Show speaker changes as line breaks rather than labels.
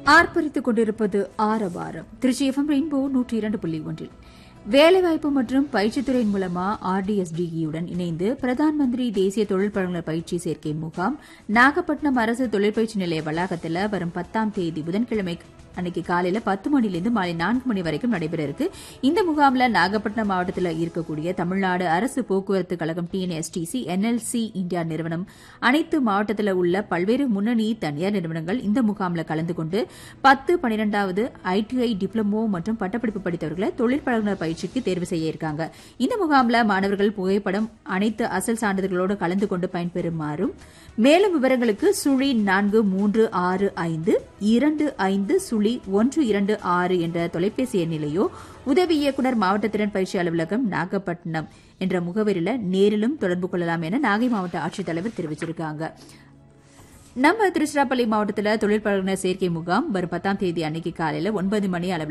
ஆர்ப்பரித்துக் கொண்டிருப்பது ஆரவாரம் Trichy FM rainbow நூற்றி இரண்டு புள்ளி ஒன்றில் வேலைவாய்ப்பு மற்றும் பயிற்சித்துறையின் மூலமா ஆர்டிஎஸ்டிஇயுடன் இணைந்து பிரதான் மந்திரி தேசிய தொழில் பழங்குனர் பயிற்சி சேர்க்கை முகாம் நாகப்பட்டினம் அரசு தொழிற்பயிற்சி நிலைய வளாகத்தில் வரும் பத்தாம் தேதி புதன்கிழமை அன்னைக்கு காலையில பத்து மணிலிருந்து மாலை நான்கு மணி வரைக்கும் நடைபெற இருக்கு இந்த முகாம்ல நாகப்பட்டினம் மாவட்டத்தில் இருக்கக்கூடிய தமிழ்நாடு அரசு போக்குவரத்து கழகம் டிஎன்எஸ்டிசி என்எல்சி இந்தியா நிறுவனம் அனைத்து மாவட்டத்தில் உள்ள பல்வேறு முன்னணி தனியார் நிறுவனங்கள் இந்த முகாம்ல கலந்து கொண்டு பத்து பனிரெண்டாவது ஐடிஐ டிப்ளமோ மற்றும் பட்டப்படிப்பு படித்தவர்களை தொழில் பழகுனர் பயிற்சிக்கு தேர்வு செய்ய இருக்காங்க இந்த முகாம்ல மாணவர்கள் புகைப்படம் அனைத்து அசல் சான்றிதழ்களோடு கலந்து கொண்டு பயன்பெறுமாறும் மேலும் விவரங்களுக்கு சுழி நான்கு மூன்று ஆறு ஐந்து இரண்டு ஐந்து சுழி ஒன்று இரண்டு ஆறு என்ற தொலைபேசி எண்ணிலேயோ உதவி இயக்குநர் மாவட்ட திறன் பயிற்சி அலுவலகம் நாகப்பட்டினம் என்ற முகவரியில் நேரிலும் தொடர்பு கொள்ளலாம் என நாகை மாவட்ட ஆட்சித்தலைவர் தெரிவிச்சிருக்காங்க நம்ம திருச்சிராப்பள்ளி மாவட்டத்தில் தொழில் பழகுனர் சேர்க்கை முகாம் வரும் பத்தாம் தேதி அன்னைக்கு காலையில் ஒன்பது மணி அளவில்